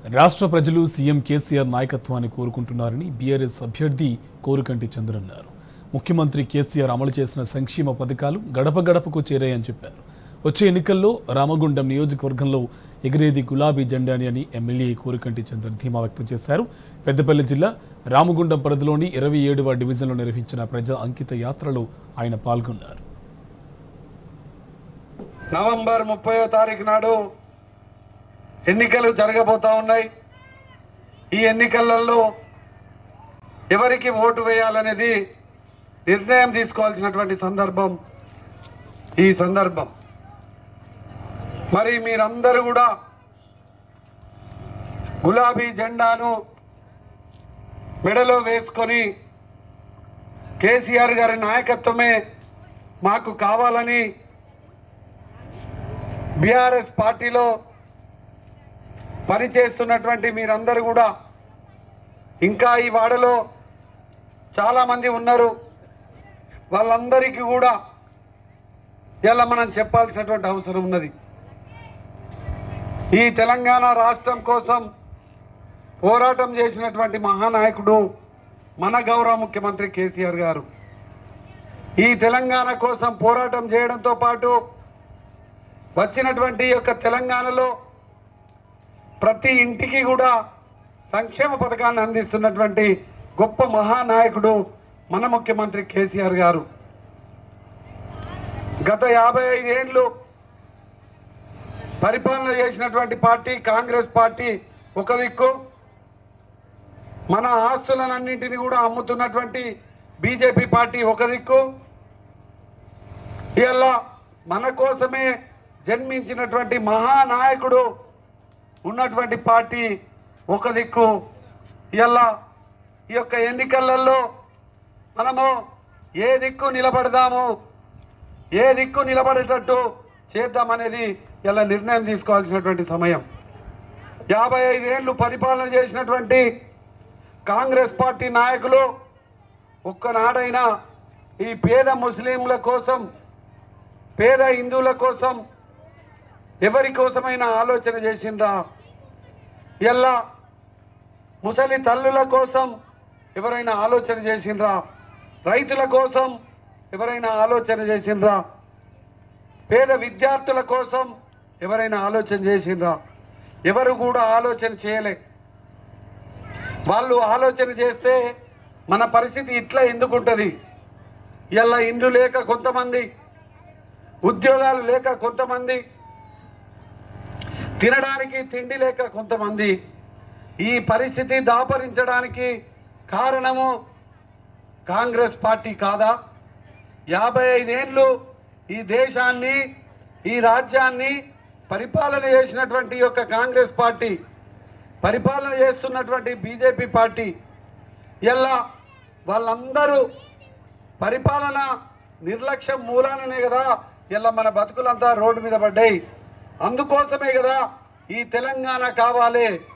రాష్ట్ర ప్రజలు సీఎం కేసీఆర్ నాయకత్వాన్ని కోరుకుంటున్నారని బీఆర్ఎస్ అభ్యర్థి కోరుకంటి చంద్ర అన్నారు ముఖ్యమంత్రి కేసీఆర్ అమలు చేసిన సంక్షేమ పథకాలు గడప గడపకు చేరాయని చెప్పారు వచ్చే ఎన్నికల్లో రామగుండం నియోజకవర్గంలో ఎగిరేది గులాబీ జెండాని అని ఎమ్మెల్యే కోరుకంటి చంద్ర ధీమా వ్యక్తం చేశారు పెద్దపల్లి జిల్లా రామగుండం పరిధిలోని ఇరవై ఏడవ డివిజన్లో నిర్వహించిన ప్రజా అంకిత యాత్రలో ఆయన పాల్గొన్నారు నవంబర్ ముప్పయో తారీఖు నాడు ఎన్నికలు జరగబోతా ఉన్నాయి ఈ ఎన్నికలలో ఎవరికి ఓటు వేయాలనేది నిర్ణయం తీసుకోవాల్సినటువంటి సందర్భం ఈ సందర్భం మరి మీరందరూ కూడా గులాబీ జెండాను మెడలో వేసుకొని కేసీఆర్ గారి నాయకత్వమే మాకు కావాలని బీఆర్ఎస్ పార్టీలో పనిచేస్తున్నటువంటి మీరందరూ కూడా ఇంకా ఈ వాడలో చాలామంది ఉన్నారు వాళ్ళందరికీ కూడా ఇలా మనం చెప్పాల్సినటువంటి అవసరం ఉన్నది ఈ తెలంగాణ రాష్ట్రం కోసం పోరాటం చేసినటువంటి మహానాయకుడు మన గౌరవ ముఖ్యమంత్రి కేసీఆర్ గారు ఈ తెలంగాణ కోసం పోరాటం చేయడంతో పాటు వచ్చినటువంటి ఈ యొక్క తెలంగాణలో ప్రతి ఇంటికి కూడా సంక్షేమ పథకాన్ని అందిస్తున్నటువంటి గొప్ప మహానాయకుడు మన ముఖ్యమంత్రి కేసీఆర్ గారు గత యాభై ఐదేళ్ళు పరిపాలన చేసినటువంటి పార్టీ కాంగ్రెస్ పార్టీ ఒక దిక్కు మన ఆస్తులన్నింటినీ కూడా అమ్ముతున్నటువంటి బీజేపీ పార్టీ ఒక దిక్కు ఇలా మన కోసమే జన్మించినటువంటి మహానాయకుడు ఉన్నటువంటి పార్టీ ఒక దిక్కు ఇలా ఈ యొక్క ఎన్నికలలో మనము ఏ దిక్కు నిలబడదాము ఏ దిక్కు నిలబడేటట్టు చేద్దామనేది ఇలా నిర్ణయం తీసుకోవాల్సినటువంటి సమయం యాభై ఐదేళ్ళు పరిపాలన చేసినటువంటి కాంగ్రెస్ పార్టీ నాయకులు ఒక్కనాడైనా ఈ పేద ముస్లింల కోసం పేద హిందువుల కోసం ఎవరి కోసమైనా ఆలోచన చేసిండ్రా ఎల్లా ముసలి తల్లుల కోసం ఎవరైనా ఆలోచన చేసిండ్రా రైతుల కోసం ఎవరైనా ఆలోచన చేసిండ్రా పేద విద్యార్థుల కోసం ఎవరైనా ఆలోచన చేసిండ్రా ఎవరు కూడా ఆలోచన చేయలే వాళ్ళు ఆలోచన చేస్తే మన పరిస్థితి ఇట్లా ఎందుకుంటుంది ఇలా ఇండ్లు లేక కొంతమంది ఉద్యోగాలు లేక కొంతమంది తినడానికి తిండి లేక కొంతమంది ఈ పరిస్థితి దాపరించడానికి కారణము కాంగ్రెస్ పార్టీ కాదా యాభై ఐదేళ్ళు ఈ దేశాన్ని ఈ రాజ్యాన్ని పరిపాలన చేసినటువంటి యొక్క కాంగ్రెస్ పార్టీ పరిపాలన చేస్తున్నటువంటి బీజేపీ పార్టీ ఇలా వాళ్ళందరూ పరిపాలన నిర్లక్ష్యం మూలాననే కదా ఇలా మన బతుకులంతా రోడ్డు మీద పడ్డాయి అందుకోసమే కదా ఈ తెలంగాణ కావాలి